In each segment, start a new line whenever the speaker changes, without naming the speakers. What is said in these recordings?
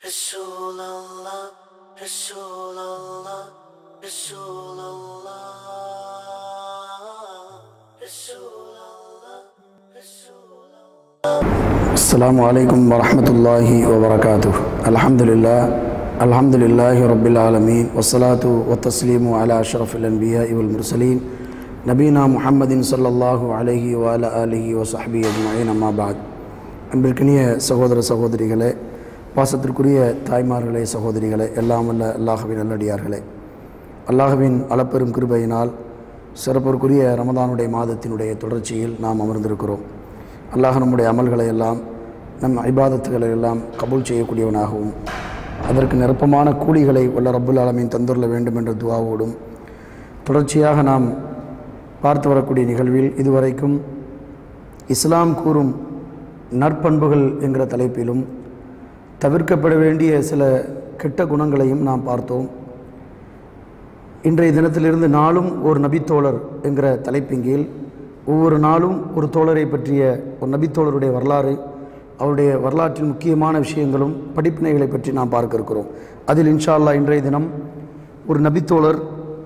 رسول الله رسول الله رسول الله رسول الله رسول الله
السلام عليكم ورحمة الله وبركاته الحمد لله الحمد لله رب العالمين والصلاة والتسليم على أشرف الأنبياء والمرسلين நபீனா முஹம்மதின் ஸல்லல்லாஹு அலைஹி வஅல ஆலிஹி வஸஹ்பி அஜ்மஈன் அம்மா பாத் அன்பிற்கினிய சகோதர சகோதரிகளே பாசத்திற்குரிய தாய்மார்களே சகோதரிகளே எல்லாம் வல்ல அல்லாஹ்வின் நல்லடியார்களே அல்லாஹ்வின் அளப்பெரும் கிருபையினால் சிறப்பிற்குரிய ரமதானுடைய மாதத்தினுடைய தொடர்ச்சியில் நாம் அமர்ந்திருக்கிறோம் அல்லாஹ் நம்முடைய அமல்களை எல்லாம் நம் ஐபாதத்துகளை எல்லாம் கபூல் செய்யக்கூடியவனாகவும் அதற்கு நிரப்பமான கூலிகளை வல்ல ரப்புல் ஆலமீன் தந்துள்ள வேண்டும் என்ற துவாவோடும் தொடர்ச்சியாக நாம் பார்த்து வரக்கூடிய நிகழ்வில் இதுவரைக்கும் இஸ்லாம் கூறும் நற்பண்புகள் என்கிற தலைப்பிலும் தவிர்க்கப்பட வேண்டிய சில கெட்ட குணங்களையும் நாம் பார்த்தோம் இன்றைய தினத்திலிருந்து நாளும் ஒரு நபித்தோழர் என்கிற தலைப்பின் கீழ் ஒவ்வொரு நாளும் ஒரு தோழரை பற்றிய ஒரு நபித்தோழருடைய வரலாறு அவருடைய வரலாற்றின் முக்கியமான விஷயங்களும் படிப்பினைகளை பற்றி நாம் பார்க்க இருக்கிறோம் அதில் இன்ஷா அல்லாஹ் இன்றைய தினம் ஒரு நபித்தோழர்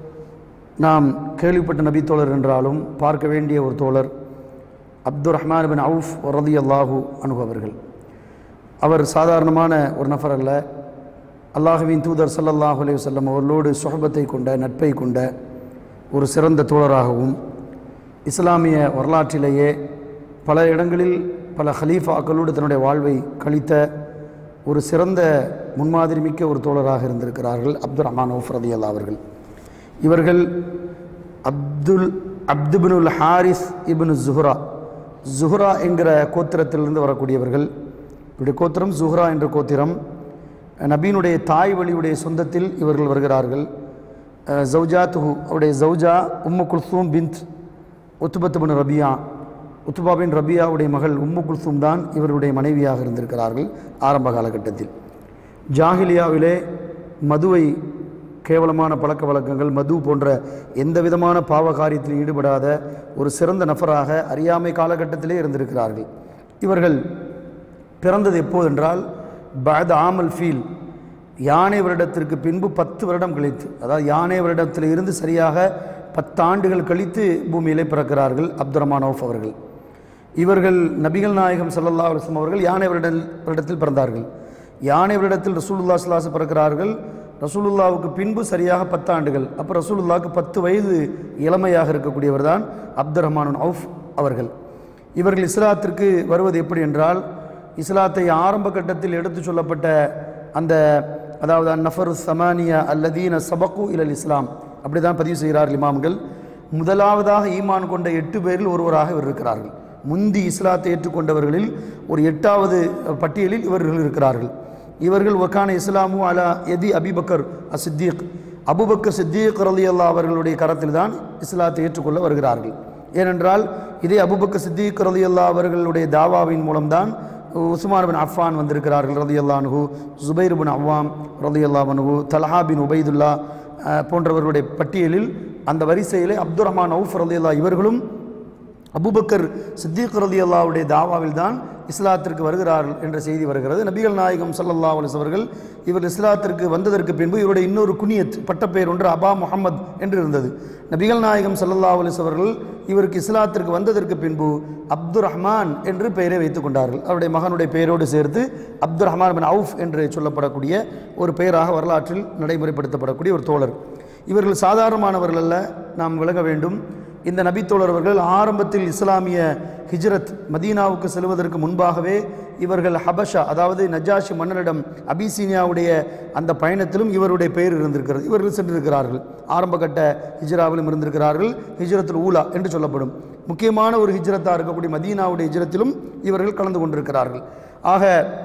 நாம் கேள்விப்பட்ட நபித்தோழர் என்றாலும் பார்க்க வேண்டிய ஒரு தோழர் அப்துர் ரஹ்மான் பின் அவுஃப் ரதி அல்லாஹூ அவர்கள் அவர் சாதாரணமான ஒரு நபர் அல்ல அல்லாஹுவின் தூதர் ஸல்லல்லாஹு அலைஹி வஸல்லம் அவர்களோடு சுஹபத்தை கொண்ட நட்பை கொண்ட ஒரு சிறந்த தோழராகவும் இஸ்லாமிய வரலாற்றிலேயே பல இடங்களில் பல ஹலீஃபாக்களோடு தன்னுடைய வாழ்வை கழித்த ஒரு சிறந்த முன்மாதிரி மிக்க ஒரு தோழராக இருந்திருக்கிறார்கள் அப்துல் ரஹ்மான் அவுஃப் ரதி அல்லா அவர்கள் இவர்கள் அப்துல் அப்துபினுல் ஹாரிஸ் இப்னு ஜுஹ்ரா ஜுஹ்ரா என்கிற கோத்திரத்திலிருந்து வரக்கூடியவர்கள் இவருடைய கோத்திரம் ஜுஹ்ரா என்ற கோத்திரம் நபீனுடைய தாய் வழியுடைய சொந்தத்தில் இவர்கள் வருகிறார்கள் அஹ், ஜௌஜா துஹு அவருடைய ஜௌஜா உம்மு குல்சூம் பிந்த் உத்துபத்து பின் ரபியா உத்துபா பின் ரபியாவுடைய மகள் உம்மு குல்சூம் தான் இவருடைய மனைவியாக இருந்திருக்கிறார்கள் ஆரம்ப காலகட்டத்தில் ஜாஹிலியாவிலே மதுவை கேவலமான பழக்க வழக்கங்கள் மது போன்ற எந்த விதமான பாவ காரியத்தில் ஈடுபடாத ஒரு சிறந்த நபராக அறியாமை காலகட்டத்திலே இருந்திருக்கிறார்கள் இவர்கள் பிறந்தது எப்போதென்றால் பத் ஆமல் ஃபீல் யானை வருடத்திற்கு பின்பு பத்து வருடம் கழித்து அதாவது யானை வருடத்தில் இருந்து சரியாக பத்தாண்டுகள் கழித்து பூமியிலே பிறக்கிறார்கள் அப்துல் ரஹ்மான் அவுஃப் அவர்கள் இவர்கள் நபிகள் நாயகம் ஸல்லல்லாஹு அலைஹி வஸல்லம் அவர்கள் யானை வருட வருடத்தில் பிறந்தார்கள் யானை வருடத்தில் ரசூலுல்லா ஸலாஸ் பிறக்கிறார்கள் ரசூலுல்லாவுக்கு பின்பு சரியாக பத்தாண்டுகள் அப்போ ரசூலுல்லாவுக்கு பத்து வயது இளமையாக இருக்கக்கூடியவர் தான் அப்துல் ரஹ்மான் அவுஃப் அவர்கள் இவர்கள் இஸ்லாத்திற்கு வருவது எப்படி என்றால் இஸ்லாத்தை ஆரம்ப கட்டத்தில் எடுத்து சொல்லப்பட்ட அந்த அதாவது அந்நஃபர் சமானியா அல்லதீன சபக்கு இலல் இஸ்லாம் அப்படி தான் பதிவு செய்கிறார்கள் இமாம்கள் முதலாவதாக ஈமான் கொண்ட எட்டு பேரில் ஒருவராக இவர் இருக்கிறார்கள் முந்தி இஸ்லாத்தை ஏற்றுக்கொண்டவர்களில் ஒரு எட்டாவது பட்டியலில் இவர்கள் இருக்கிறார்கள் இவர்கள் ஒக்கான இஸ்லாமு அலா எதி அபிபக்கர் அசித்தீக் அபுபக்கர் சித்தீக் ரலி அல்லா அவர்களுடைய கரத்தில் தான் இஸ்லாத்தை ஏற்றுக்கொள்ள வருகிறார்கள் ஏனென்றால் இதே அபுபக்கர் சித்தீக் ரலி அல்லா அவர்களுடைய தாவாவின் மூலம்தான் உஸ்மான் பின் அஃபான் வந்திருக்கிறார்கள் ரதி அல்லானுகு ஜுபைர் பின் அவ்வாம் ரதி அல்லாவனுகு தலஹா பின் உபைதுல்லா அஹ், போன்றவர்களுடைய பட்டியலில் அந்த வரிசையிலே அப்துல் ரஹ்மான் அவுஃப் ரதி அல்லா இவர்களும் அபூபக்கர் சித்திக் ரதி அல்லாவுடைய தாவாவில் தான் இஸ்லாத்திற்கு வருகிறார்கள் என்ற செய்தி வருகிறது நபிகள் நாயகம் ஸல்லல்லாஹு அலைஹி அவர்கள் இவர் இஸ்லாத்திற்கு வந்ததற்கு பின்பு இவருடைய இன்னொரு குனியத் பட்டப்பெயர் ஒன்று அபா முஹம்மத் என்று இருந்தது நபிகள் நாயகம் ஸல்லல்லாஹு அலைஹி அவர்கள் இவருக்கு இஸ்லாத்திற்கு வந்ததற்கு பின்பு அப்துர் ரஹ்மான் என்று பெயரை வைத்துக் கொண்டார்கள் அவருடைய மகனுடைய பெயரோடு சேர்த்து அப்துர் ரஹ்மான் பின் அவுஃப் என்று சொல்லப்படக்கூடிய ஒரு பெயராக வரலாற்றில் நடைமுறைப்படுத்தப்படக்கூடிய ஒரு தோழர் இவர்கள் சாதாரணமானவர்கள் அல்ல நாம் விளங்க வேண்டும் இந்த நபித்தோழர் அவர்கள் ஆரம்பத்தில் இஸ்லாமிய ஹிஜ்ரத் மதீனாவுக்கு செல்வதற்கு முன்பாகவே இவர்கள் ஹபஷா அதாவது நஜாஷி மன்னரிடம் அபிசீனியாவுடைய அந்த பயணத்திலும் இவருடைய பெயர் இருந்திருக்கிறது இவர்கள் சென்றிருக்கிறார்கள் ஆரம்பகட்ட ஹிஜ்ராவிலும் இருந்திருக்கிறார்கள் ஹிஜ்ரத்துல் ஊலா என்று சொல்லப்படும் முக்கியமான ஒரு ஹிஜ்ரத்தாக இருக்கக்கூடிய மதீனாவுடைய ஹிஜ்ரத்திலும் இவர்கள் கலந்து கொண்டிருக்கிறார்கள் ஆக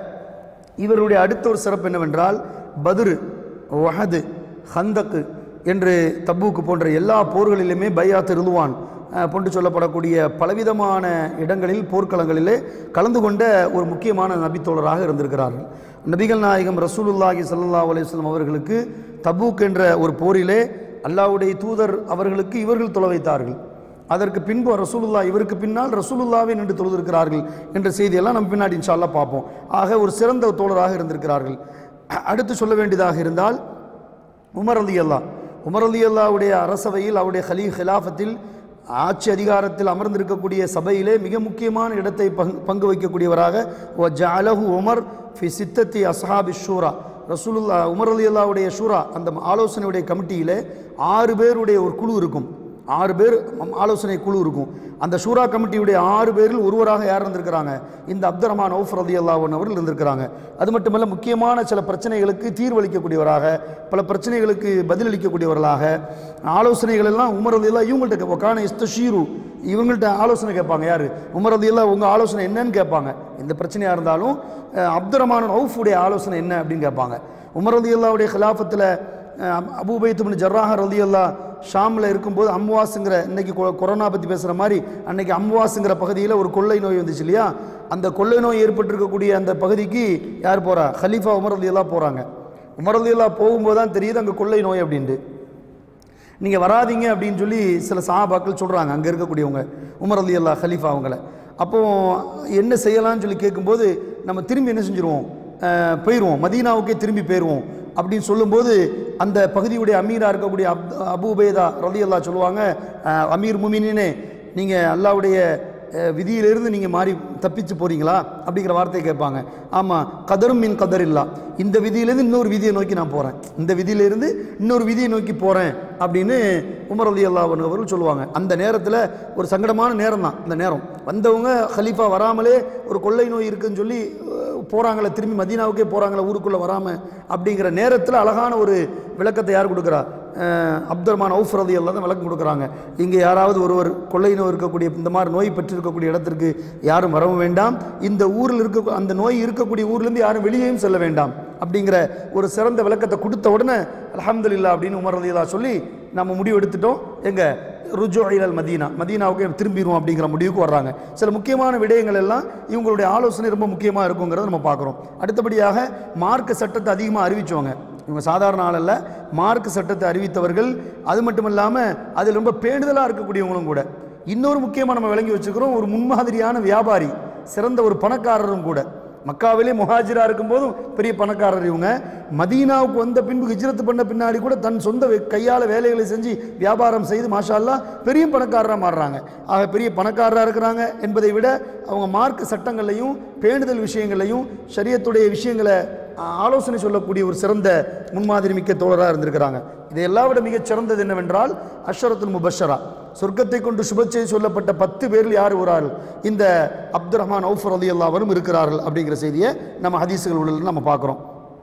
இவருடைய அடுத்த ஒரு சிறப்பு என்னவென்றால் பத்ரு வஹது ஹந்தக்கு என்று தபூக்கு போன்ற எல்லா போர்களிலுமே பையாத் ருதுவான் அஹ், போன்று சொல்லப்படக்கூடிய பலவிதமான இடங்களில் போர்க்களங்களிலே கலந்து கொண்ட ஒரு முக்கியமான நபித்தோழராக இருந்திருக்கிறார்கள் நபிகள் நாயகம் ரசூலுல்லாஹி ஸல்லல்லாஹு அலைஹி வஸல்லம் அவர்களுக்கு தபூக் என்ற ஒரு போரிலே அல்லாஹ்வுடைய தூதர் அவர்களுக்கு இவர்கள் தொலை வைத்தார்கள் அதற்கு பின்பு ரசூலுல்லா இவருக்கு பின்னால் ரசூலுல்லாவே நின்று தொழுதிருக்கிறார்கள் என்ற செய்தியெல்லாம் நம்ம பின்னாடி இன்ஷா அல்லாஹ் பார்ப்போம் ஆக ஒரு சிறந்த தோழராக இருந்திருக்கிறார்கள் அடுத்து சொல்ல வேண்டியதாக இருந்தால் உமர் அலி அல்லா உமர் அலி அல்லாவுடைய அரசவையில் அவருடைய ஹலீ ஹிலாஃபத்தில் ஆட்சி அதிகாரத்தில் அமர்ந்திருக்கக்கூடிய சபையிலே மிக முக்கியமான இடத்தை பங்கு பங்கு வைக்கக்கூடியவராக வ ஜஅலஹு உமர் ஃபி சித்தத்தி அஸ்ஹாபி ஷூரா ரசூலுல்லா உமர் அலி அல்லாவுடைய ஷூரா அந்த ஆலோசனையுடைய கமிட்டியிலே ஆறு பேருடைய ஒரு குழு இருக்கும் ஆறு பேர் ஆலோசனை குழு இருக்கும் அந்த ஷூரா கமிட்டியுடைய ஆறு பேரில் ஒருவராக யார் இருந்திருக்கிறாங்க இந்த அப்துல் ரஹ்மான் ஔஃப் ரதி அல்லாவன் அவர்கள் இருந்திருக்கிறாங்க அது மட்டுமல்ல முக்கியமான சில பிரச்சனைகளுக்கு தீர்வளிக்கக்கூடியவராக பல பிரச்சனைகளுக்கு பதிலளிக்கக்கூடியவர்களாக ஆலோசனைகள் எல்லாம் உமர் ரதி அல்லா இவங்கள்ட்ட ஒக்கான இஸ்தஷீரு இவங்கள்ட்ட ஆலோசனை கேட்பாங்க யார் உமர் ரதி அல்லா உங்கள் ஆலோசனை என்னன்னு கேட்பாங்க எந்த பிரச்சனையாக இருந்தாலும் அஹ், அப்துல் ரஹ்மான் ஔஃபுடைய ஆலோசனை என்ன அப்படின்னு கேட்பாங்க உமர் ரதி அல்லாவுடைய ஹிலாஃபத்தில் அபூபைத்துபின் ஜர்ராஹ் ரதி அல்லா ஷாமில் இருக்கும்போது அம்வாஸுங்கிற இன்னைக்கு கொ- கொரோனா பற்றி பேசுகிற மாதிரி அன்னைக்கு அம்வாஸுங்கிற பகுதியில் ஒரு கொள்ளை நோய் வந்துச்சு இல்லையா அந்த கொள்ளை நோய் ஏற்பட்டிருக்கக்கூடிய அந்த பகுதிக்கு யார் போகிறா ஹலீஃபா உமர் அலி எல்லாம் போகிறாங்க உமர் அலி எல்லாம் போகும்போது தான் தெரியுது அங்கே கொள்ளை நோய் அப்படின்ட்டு நீங்கள் வராதீங்க அப்படின்னு சொல்லி சில சஹாபாக்கள் சொல்கிறாங்க அங்கே இருக்கக்கூடியவங்க உமர் அலி அல்லா ஹலீஃபா அவங்கள அப்போ என்ன செய்யலாம்னு சொல்லி கேட்கும்போது நம்ம திரும்பி என்ன செஞ்சுருவோம் அஹ், போயிடுவோம் மதீனாவுக்கே திரும்பி போயிடுவோம் அப்படின்னு சொல்லும்போது அந்த பகுதியுடைய அமீரா இருக்கக்கூடிய அப் அபு உபேதா ரலி அல்லா சொல்லுவாங்க அஹ், அமீர் முமினினே நீங்கள் அல்லாவுடைய அஹ், விதியிலிருந்து நீங்கள் மாறி தப்பிச்சு போறீங்களா அப்படிங்கிற வார்த்தையை கேட்பாங்க ஆமாம் கதரும் மின் கதர் இல்லா இந்த விதியிலேருந்து இன்னொரு விதியை நோக்கி நான் போகிறேன் இந்த விதியிலிருந்து இன்னொரு விதியை நோக்கி போகிறேன் அப்படின்னு உமர் அலி அல்லாஹன் அவர்கள் சொல்லுவாங்க அந்த நேரத்தில் ஒரு சங்கடமான நேரம் தான் இந்த நேரம் வந்தவங்க ஹலீஃபா வராமலே ஒரு கொள்ளை நோய் இருக்குன்னு சொல்லி அஹ், போறாங்களே திரும்பி மதீனாவுக்கே போகிறாங்களே ஊருக்குள்ளே வராமல் அப்படிங்கிற நேரத்தில் அழகான ஒரு விளக்கத்தை யார் கொடுக்குறா அஹ், அப்துல் ரஹ்மான் அவுஃப் ரதி அல்லா தான் விளக்கம் கொடுக்குறாங்க இங்கே யாராவது ஒருவர் கொள்ளை நோய் இருக்கக்கூடிய இந்த மாதிரி நோய் பெற்றிருக்கக்கூடிய இடத்திற்கு யாரும் வரவும் வேண்டாம் இந்த ஊரில் இருக்க அந்த நோய் இருக்கக்கூடிய ஊர்லேருந்து யாரும் வெளியேயும் செல்ல வேண்டாம் அப்படிங்கிற ஒரு சிறந்த விளக்கத்தை கொடுத்த உடனே அல்ஹம்துலில்லாஹ் அப்படின்னு உமர் ரலியல்லா சொல்லி நம்ம முடிவு எடுத்துட்டோம் எங்க ருஜோ இலல் மதீனா மதீனாவுக்கு திரும்பிடுவோம் அப்படிங்கிற முடிவுக்கு வர்றாங்க சில முக்கியமான விடயங்கள் எல்லாம் இவங்களுடைய ஆலோசனை ரொம்ப முக்கியமாக இருக்குங்கிறத நம்ம பார்க்குறோம் அடுத்தபடியாக மார்க்க சட்டத்தை அதிகமாக அறிவிச்சவங்க இவங்க சாதாரண ஆள் அல்ல மார்க் சட்டத்தை அறிவித்தவர்கள் அது மட்டும் இல்லாமல் அதில் ரொம்ப பேணுதலாக இருக்கக்கூடியவங்களும் கூட இன்னொரு முக்கியமாக நம்ம விளங்கி வச்சுக்கிறோம் ஒரு முன்மாதிரியான வியாபாரி சிறந்த ஒரு பணக்காரரும் கூட மக்காவிலே முஹாஜிரா இருக்கும்போதும் பெரிய பணக்காரர் இவங்க மதீனாவுக்கு வந்த பின்பு ஹிஜ்ரத் பண்ண பின்னாடி கூட தன் சொந்த வே- கையால வேலைகளை செஞ்சு வியாபாரம் செய்து மாஷா அல்லாஹ் பெரிய பணக்காரராக மாறுறாங்க ஆக பெரிய பணக்காரராக இருக்கிறாங்க என்பதை விட அவங்க மார்க்க சட்டங்களையும் பேணுதல் விஷயங்களையும் ஷரியத்துடைய விஷயங்களை ஆ, ஆலோசனை சொல்லக்கூடிய ஒரு சிறந்த முன்மாதிரி மிக்க தோழராக இருந்திருக்கிறாங்க இதை எல்லா விட மிகச் சிறந்தது என்னவென்றால் அஷ்ரத்துல் முபஷரா சொர்க்கத்தை கொண்டு சுபச்செய்தி சொல்லப்பட்ட பத்து பேரில் யார் ஒரு இந்த அப்துல் ரஹ்மான் அவுஃபர் அலி அல்லாவரும் இருக்கிறார்கள் அப்படிங்கிற செய்தியை நம்ம ஹதீஸுகள் உள்ள நம்ம பார்க்குறோம்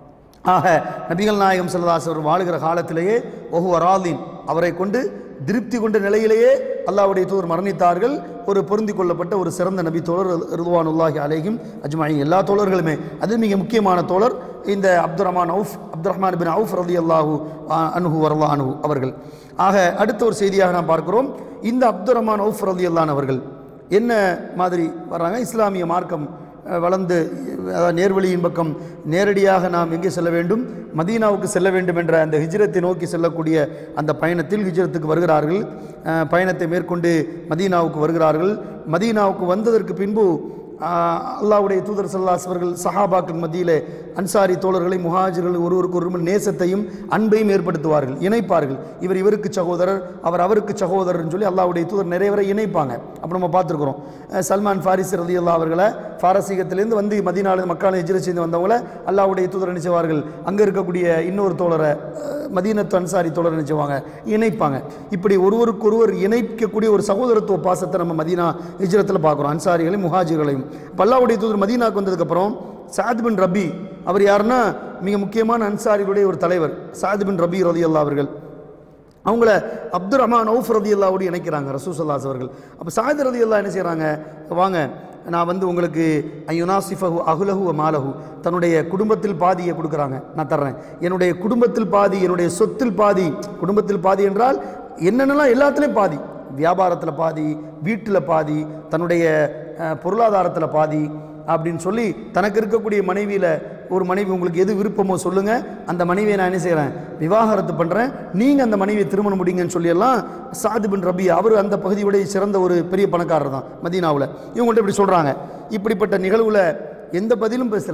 ஆக நபிகள் நாயகம் ஸல்லல்லாஹு அவர் வாழுகிற காலத்திலேயே ஒஹு அராதீன் அவரை கொண்டு திருப்தி கொண்ட நிலையிலேயே அல்லாஹ்வுடைய தூதர் மரணித்தார்கள் ஒரு பொருந்தி கொள்ளப்பட்ட ஒரு சிறந்த நபி தோழர் ரிதுவானுல்லாஹி அலைஹிம் அஜ்மாயின் எல்லா தோழர்களுமே அது மிக முக்கியமான தோழர் இந்த Abdul Rahman Awf Abdul Rahman பின் அவுஃப் ரதி அல்லாஹூ அனுஹு வரலா அனுஹு அவர்கள் ஆக அடுத்த ஒரு செய்தியாக நாம் பார்க்கிறோம் இந்த அப்துல் ரஹ்மான் அவுஃப் ரதி அல்லான் அவர்கள் என்ன மாதிரி வர்றாங்க இஸ்லாமிய மார்க்கம் அஹ், வளர்ந்து அதாவது நேர்வழியின் பக்கம் நேரடியாக நாம் எங்கே செல்ல வேண்டும் மதீனாவுக்கு செல்ல வேண்டும் என்ற அந்த ஹிஜ்ரத்தை நோக்கி செல்லக்கூடிய அந்த பயணத்தில் ஹிஜ்ரத்துக்கு வருகிறார்கள் அஹ், பயணத்தை மேற்கொண்டு மதீனாவுக்கு வருகிறார்கள் மதீனாவுக்கு வந்ததற்கு பின்பு ஆஹ், அல்லாஹ்வுடைய தூதர் சல்லாஸ் அவர்கள் சஹாபாக்கள் மத்தியிலே அன்சாரி தோழர்களை முஹாஜிர்கள் ஒருவருக்கு ஒருவர் நேசத்தையும் அன்பையும் ஏற்படுத்துவார்கள் இணைப்பார்கள் இவர் இவருக்கு சகோதரர் அவர் அவருக்கு சகோதரர்னு சொல்லி அல்லாஹ்வுடைய தூதர் நிறைய பேரை இணைப்பாங்க அப்போ நம்ம பார்த்துருக்குறோம் அஹ், சல்மான் ஃபாரிஸ் ரதி அல்லா அவர்களை பாரசீகத்திலேருந்து வந்து மதினாலு மக்கால எஜிர செய்து வந்தவங்கள அல்லாஹ்வுடைய தூதர் நினைச்சவார்கள் அங்கே இருக்கக்கூடிய இன்னொரு தோழரை அஹ், மதீனத்து அன்சாரி தோழர் நினைச்சுவாங்க இணைப்பாங்க இப்படி ஒருவருக்கொருவர் இணைக்கக்கூடிய ஒரு சகோதரத்துவ பாசத்தை நம்ம மதீனா ஹிஜ்ரத்தில் பார்க்குறோம் அன்சாரிகளையும் முஹாஜிர்களையும் பல்லாவுடைய தூதர் மதீனாக்கு வந்ததுக்கப்புறம் சாத் பின் ரபி அவர் யாருன்னா மிக முக்கியமான அன்சாரிகளுடைய ஒரு தலைவர் சாத் பின் ரபி ரதி அல்லா அவர்கள் அவங்கள அப்துல் ரஹ்மான் அவுஃப் ரதி அல்லாவோடு இணைக்கிறாங்க ரசூசல்லாஸ் அவர்கள் அப்போ சாயத் ரதி அல்லா என்ன செய்கிறாங்க வாங்க நான் வந்து உங்களுக்கு யுனாசிஃபஹு அகுலஹு வ மாலஹு தன்னுடைய குடும்பத்தில் பாதியை கொடுக்குறாங்க நான் தர்றேன் என்னுடைய குடும்பத்தில் பாதி என்னுடைய சொத்தில் பாதி குடும்பத்தில் பாதி என்றால் என்னென்னலாம் எல்லாத்துலேயும் பாதி வியாபாரத்தில் பாதி வீட்டில் பாதி தன்னுடைய பொருளாதாரத்தில் பாதி அப்படின்னு சொல்லி தனக்கு இருக்கக்கூடிய மனைவியில் ஒரு மனைவி உங்களுக்கு எது விருப்பமோ சொல்லுங்கள் அந்த மனைவியை நான் என்ன செய்கிறேன் விவாகரத்து பண்ணுறேன் நீங்கள் அந்த மனைவியை திருமணம் முடிங்கன்னு சொல்லியெல்லாம் சாது பின் ரபி அவர் அந்த பகுதியுடைய சிறந்த ஒரு பெரிய பணக்காரர் தான் மதீனாவில் இவங்கள்ட்ட இப்படி சொல்கிறாங்க இப்படிப்பட்ட நிகழ்வில் எந்த பதிலும் பேசலை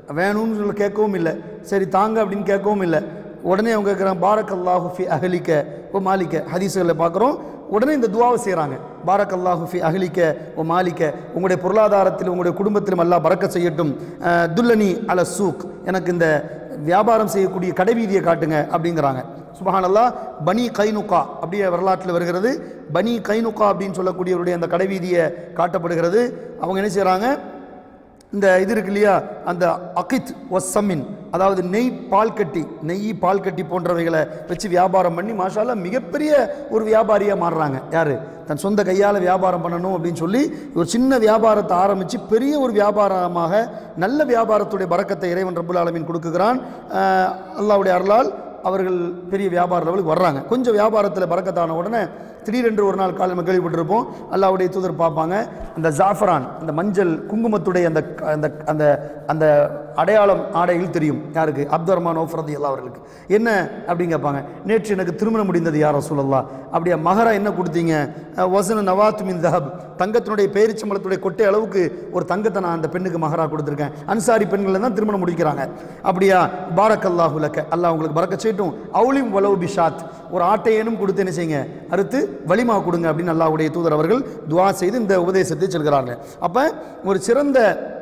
வேணும்னு சொல்ல கேட்கவும் இல்லை சரி தாங்க அப்படின்னு கேட்கவும் இல்லை உடனே அவங்க கேட்குறாங்க பாரக் அல்லாஹு ஃபி அஹலிக்க ஓ மாலிக்க ஹதீஸுகளில் பார்க்குறோம் உடனே இந்த துவாவை செய்கிறாங்க பாரக் அல்லாஹு ஃபி அஹலிக்க ஓ மாலிக்க உங்களுடைய பொருளாதாரத்தில் உங்களுடைய குடும்பத்திலும் அல்லாஹ் பறக்க செய்யட்டும் அஹ், துல்லனி அல சூக் எனக்கு இந்த வியாபாரம் செய்யக்கூடிய கடைவீதியை காட்டுங்க அப்படிங்கிறாங்க சுபஹானல்லாஹ் பனி கைனுகா அப்படியே வரலாற்றில் வருகிறது பனி கைனுகா அப்படின்னு சொல்லக்கூடியவருடைய அந்த கடைவீதியை காட்டப்படுகிறது அவங்க என்ன செய்கிறாங்க இந்த இது இருக்கு இல்லையா அந்த அகித் ஒசமின் அதாவது நெய் பால் கட்டி நெய் பால் கட்டி போன்றவைகளை வச்சு வியாபாரம் பண்ணி மாஷால்லா மிகப்பெரிய ஒரு வியாபாரியாக மாறுறாங்க யார் தன் சொந்த கையால் வியாபாரம் பண்ணணும் அப்படின்னு சொல்லி ஒரு சின்ன வியாபாரத்தை ஆரம்பித்து பெரிய ஒரு வியாபாரமாக நல்ல வியாபாரத்துடைய பறக்கத்தை இறைவன் ரப்புல் ஆலமீன் கொடுக்குகிறான் ஆஹ் அல்லாஹ்வுடைய அருளால் அவர்கள் பெரிய வியாபார லெவலுக்கு வர்றாங்க கொஞ்சம் வியாபாரத்தில் பறக்கத்தான உடனே திடீரென்று ஒரு நாள் காலை நம்ம கேள்விப்பட்டிருப்போம் அல்லாவுடைய தூதர் பார்ப்பாங்க அந்த ஜாஃபரான் அந்த மஞ்சள் குங்குமத்துடைய அந்த அந்த அந்த அந்த அடையாளம் ஆடைகள் தெரியும் யாருக்கு அப்துல் ரஹ்மான் ஓஃபரதி அல்லா அவர்களுக்கு என்ன அப்படின்னு கேட்பாங்க நேற்று எனக்கு திருமணம் முடிந்தது யார் சொல்லலா அப்படியே மகரா என்ன கொடுத்தீங்க அஹ், வசன நவாத் மின் தஹப் தங்கத்தினுடைய பேரிச்சம்பளத்துடைய கொட்டை அளவுக்கு ஒரு தங்கத்தை நான் அந்த பெண்ணுக்கு மகரா கொடுத்துருக்கேன் அன்சாரி பெண்களை தான் திருமணம் முடிக்கிறாங்க அப்படியா பாரக் அல்லாஹு லக்க அல்லாஹ் உங்களுக்கு பறக்க செய்யட்டும் அவுலிம் வலவு பிஷாத் ஒரு ஆட்டையேனும் கொடுத்து என்ன செய்யுங்க அறுத்து வலிமா கொடுங்க அப்படின்னு அல்லாஹ்வுடைய தூதர் அவர்கள் துவா செய்து இந்த உபதேசத்தை சொல்கிறார்கள் அப்போ ஒரு சிறந்த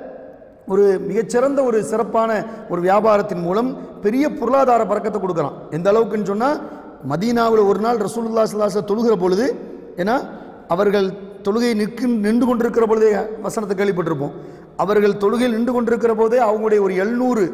ஒரு மிகச்சிறந்த ஒரு சிறப்பான ஒரு வியாபாரத்தின் மூலம் பெரிய பொருளாதார பறக்கத்தை கொடுக்குறான் எந்த அளவுக்குன்னு சொன்னால் மதீனாவில் ஒரு நாள் ரசூலுல்லா ஸல்லல்லாஹு தொழுகிற பொழுது ஏன்னா அவர்கள் தொழுகை நிற்கு நின்று கொண்டிருக்கிற பொழுதே வசனத்தை கேள்விப்பட்டிருப்போம் அவர்கள் தொழுகையில் நின்று கொண்டிருக்கிற போதே அவங்களுடைய ஒரு எழுநூறு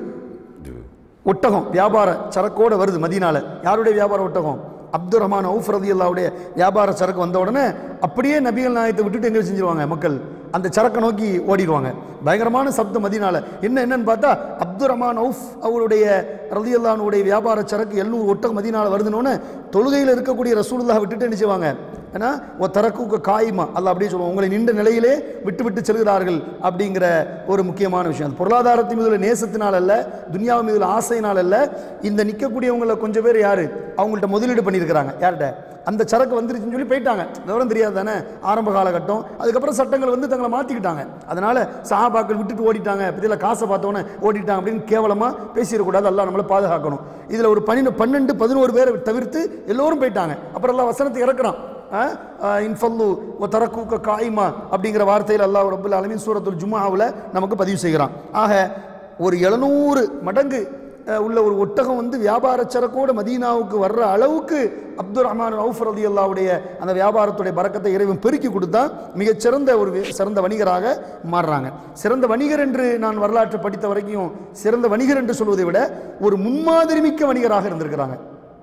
ஒட்டகம் வியாபார சரக்கோட வருது மதீனால யாருடைய வியாபார ஒட்டகம் அப்துல் ரஹ்மான் அவுஃப் ரதி அல்லாவுடைய வியாபார சரக்கு வந்த உடனே அப்படியே நபிகள் நாயத்தை விட்டுட்டு எங்கே செஞ்சிருவாங்க மக்கள் அந்த சரக்கை நோக்கி ஓடிடுவாங்க பயங்கரமான சப்தம் மதீனால என்ன என்னன்னு பார்த்தா அப்துல் ரஹ்மான் அவுஃப் அவருடைய ரதி அல்லானுடைய வியாபார சரக்கு எழுநூறு ஒட்டகம் மதீனால வருதுன்னு தொழுகையில் இருக்கக்கூடிய ரசூலுல்லாஹ் விட்டுட்டு என்ன செய்வாங்க ஏன்னா ஓ தரக்கு காயுமா அல்ல அப்படியே சொல்லுவோம் உங்களை நின்ற நிலையிலே விட்டு விட்டு செல்கிறார்கள் அப்படிங்கிற ஒரு முக்கியமான விஷயம் அது பொருளாதாரத்தின் மீதுள்ள நேசத்தினால் அல்ல துனியாவின் மீதுள்ள ஆசையினால் அல்ல இந்த நிற்கக்கூடியவங்கள கொஞ்சம் பேர் யார் அவங்கள்ட்ட முதலீடு பண்ணியிருக்கிறாங்க யார்கிட்ட அந்த சரக்கு வந்துருச்சுன்னு சொல்லி போயிட்டாங்க விவரம் தெரியாது தானே ஆரம்ப காலகட்டம் அதுக்கப்புறம் சட்டங்கள் வந்து தங்களை மாற்றிக்கிட்டாங்க அதனால சஹாபாக்கள் விட்டுட்டு ஓடிட்டாங்க இதில் காசை பார்த்தோன்னே ஓடிட்டாங்க அப்படின்னு கேவலமாக பேசிடக்கூடாது எல்லாம் நம்மளை பாதுகாக்கணும் இதில் ஒரு பன்னெண்டு பன்னெண்டு பதினோரு பேரை தவிர்த்து எல்லோரும் போயிட்டாங்க அப்புறம் எல்லாம் வசனத்தை இறக்குறான் இன்ஃபல்லு ஒ தரக்கூக்க காய்மா அப்படிங்கிற வார்த்தையில் அல்லாஹ் ரபுல் அலமின் சூரத்துல் ஜும்மாவில் நமக்கு பதிவு செய்கிறான் ஆக ஒரு எழுநூறு மடங்கு அஹ், உள்ள ஒரு ஒட்டகம் வந்து வியாபார சரக்கோட மதீனாவுக்கு வர்ற அளவுக்கு அப்துல் ரஹ்மான் ரவுஃப் ரதி அல்லாவுடைய அந்த வியாபாரத்துடைய பறக்கத்தை இறைவன் பெருக்கி கொடுத்தா மிகச்சிறந்த ஒரு வி- சிறந்த வணிகராக மாறுறாங்க சிறந்த வணிகர் என்று நான் வரலாற்றை படித்த வரைக்கும் சிறந்த வணிகர் என்று சொல்வதை விட ஒரு முன்மாதிரி மிக்க வணிகராக இருந்திருக்கிறாங்க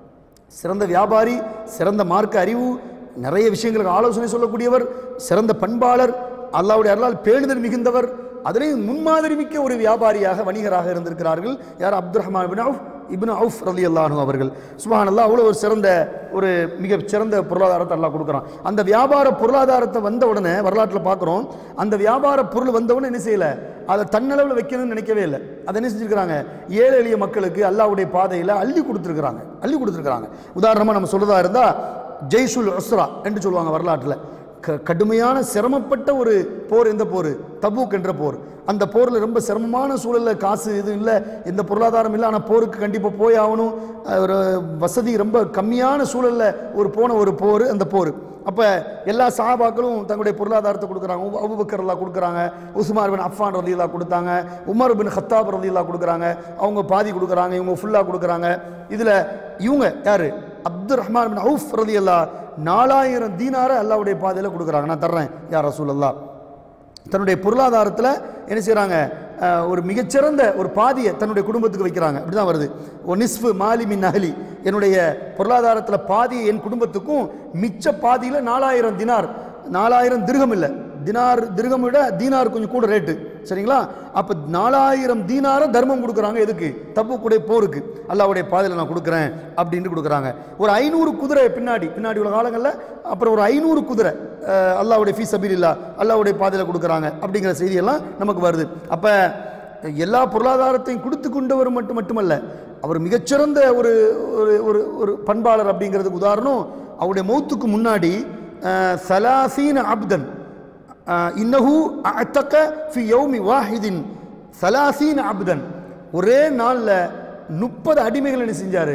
சிறந்த வியாபாரி சிறந்த மார்க்க அறிவு நிறைய விஷயங்களுக்கு ஆலோசனை சொல்லக்கூடியவர் சிறந்த பண்பாளர் அல்லாவுடைய அருளால் பேணுதல் மிகுந்தவர் அதிலேயும் முன்மாதிரி மிக்க ஒரு வியாபாரியாக வணிகராக இருந்திருக்கிறார்கள் யார் அப்துல் ரஹ்மான் இப்னு அவுஃப் இப்னு அவுஃப் ரலி அல்லாஹு அவர்கள் சுபான் அல்லாஹ் அவ்வளோ ஒரு சிறந்த ஒரு மிக சிறந்த பொருளாதாரத்தை அல்லாஹ் கொடுக்குறான் அந்த வியாபார பொருளாதாரத்தை வந்த உடனே வரலாற்றில் பார்க்குறோம் அந்த வியாபார பொருள் வந்த உடனே என்ன செய்யலை அதை தன்னளவில் வைக்கணும்னு நினைக்கவே இல்லை அதை என்ன செஞ்சுருக்கிறாங்க ஏழை எளிய மக்களுக்கு அல்லாஹ்வுடைய பாதையில் அள்ளி கொடுத்துருக்குறாங்க அள்ளி கொடுத்துருக்குறாங்க உதாரணமாக நம்ம சொல்றதா இருந்தால் ஜெய்சுல் உஸ்ரா என்று சொல்லுவாங்க வரலாற்றில் க கடுமையான சிரமப்பட்ட ஒரு போர் எந்த போர் தபூக் என்ற போர் அந்த போரில் ரொம்ப சிரமமான சூழலில் காசு இது இல்லை எந்த பொருளாதாரம் இல்லை ஆனால் போருக்கு கண்டிப்பாக போய் ஆகணும் அஹ் ஒரு வசதி ரொம்ப கம்மியான சூழலில் ஒரு போன ஒரு போர் அந்த போர் அப்போ எல்லா சஹாபாக்களும் தங்களுடைய பொருளாதாரத்தை கொடுக்குறாங்க உப- அபூபக்கர் எல்லாம் கொடுக்குறாங்க உஸ்மார் பின் அஃபான் ரலியல்லா கொடுத்தாங்க உமர் பின் ஹத்தாப் ரலியல்லா கொடுக்குறாங்க அவங்க பாதி கொடுக்குறாங்க இவங்க ஃபுல்லாக கொடுக்குறாங்க இதில் இவங்க யார் அப்துல் ரஹ்மான் பின் அவுஃப் ரலியல்லா நாலாயிரம் தீனாரை அல்லாவுடைய பாதையில் கொடுக்குறாங்க நான் தர்றேன் யார் ரசூல் அல்லா தன்னுடைய பொருளாதாரத்தில் என்ன செய்கிறாங்க ஒரு மிகச்சிறந்த ஒரு பாதியை தன்னுடைய குடும்பத்துக்கு வைக்கிறாங்க அப்படி தான் வருது ஒரு நிஸ்ஃபு மாலி மின் அகலி என்னுடைய பொருளாதாரத்தில் பாதி என் குடும்பத்துக்கும் மிச்ச பாதியில் நாலாயிரம் தினார் நாலாயிரம் திருகம் இல்லை தினார் திருகம் விட தீனார் கொஞ்சம் கூட ரேட்டு சரிங்களா அப்போ நாலாயிரம் தீனாரை தர்மம் கொடுக்குறாங்க எதுக்கு தப்புக்குடைய போருக்கு அல்லாவுடைய பாதையில் நான் கொடுக்குறேன் அப்படின்ட்டு கொடுக்குறாங்க ஒரு ஐநூறு குதிரை பின்னாடி பின்னாடி உள்ள காலங்களில் அப்புறம் ஒரு ஐநூறு குதிரை அஹ், அல்லாவுடைய ஃபீஸ் அபீல் இல்லா அல்லாவுடைய பாதையில் கொடுக்குறாங்க அப்படிங்கிற செய்தியெல்லாம் நமக்கு வருது அப்போ எல்லா பொருளாதாரத்தையும் கொடுத்து கொண்டவர் மட்டும் மட்டுமல்ல அவர் மிகச்சிறந்த ஒரு ஒரு ஒரு ஒரு பண்பாளர் அப்படிங்கிறதுக்கு உதாரணம் அவருடைய மௌத்துக்கு முன்னாடி அஹ், சலாசீன அப்தன் இன்னஹு அத்தக்க ஃபி யௌமி வாஹிதின் சலாசீன் அப்தன் ஒரே நாளில் முப்பது அடிமைகள் என்ன செஞ்சார்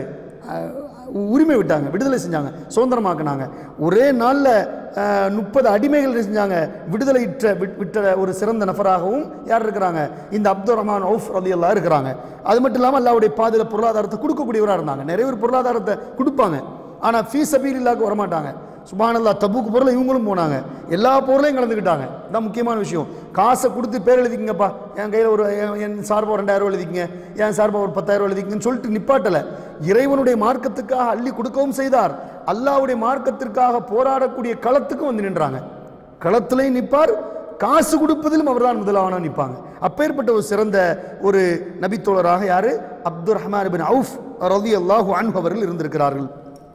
உரிமை விட்டாங்க விடுதலை செஞ்சாங்க சுதந்திரமாக்குனாங்க ஒரே நாளில் முப்பது அடிமைகள் என்ன செஞ்சாங்க விடுதலையிட்ட விட்- விட்ட ஒரு சிறந்த நபராகவும் யார் இருக்கிறாங்க இந்த அப்துல் ரஹ்மான் அவுஃப் ரலியல்லாஹு இருக்கிறாங்க அது மட்டும் இல்லாமல் அல்லாவுடைய பாதையில் பொருளாதாரத்தை கொடுக்கக்கூடியவராக இருந்தாங்க நிறைய பேர் பொருளாதாரத்தை கொடுப்பாங்க ஆனால் ஃபீஸ் சபீலில்லாக்கு வரமாட்டாங்க சுபானல்லா தபுக்கு பொருள் இவங்களும் போனாங்க எல்லா பொருளையும் கலந்துக்கிட்டாங்க இதான் முக்கியமான விஷயம் காசை கொடுத்து பேர் எழுதிக்கங்கப்பா என் கையில் ஒரு என் என் சார்பாக ரெண்டாயிரம் ரூபா எழுதிக்கங்க என் சார்பாக ஒரு பத்தாயிரம் ரூபா எழுதிக்கங்கன்னு சொல்லிட்டு நிப்பாட்டலை இறைவனுடைய மார்க்கத்துக்காக அள்ளி கொடுக்கவும் செய்தார் அல்லாஹ்வுடைய மார்க்கத்திற்காக போராடக்கூடிய களத்துக்கும் வந்து நின்றாங்க களத்திலையும் நிற்பார் காசு கொடுப்பதிலும் அவர்தான் முதலாவனா நிற்பாங்க அப்பேற்பட்ட ஒரு சிறந்த ஒரு நபித்தோழராக யாரு அப்துல் ரஹ்மான் பின் அவுஃப் ரதி அல்லாஹு அன்ஹு அவர்கள் இருந்திருக்கிறார்கள்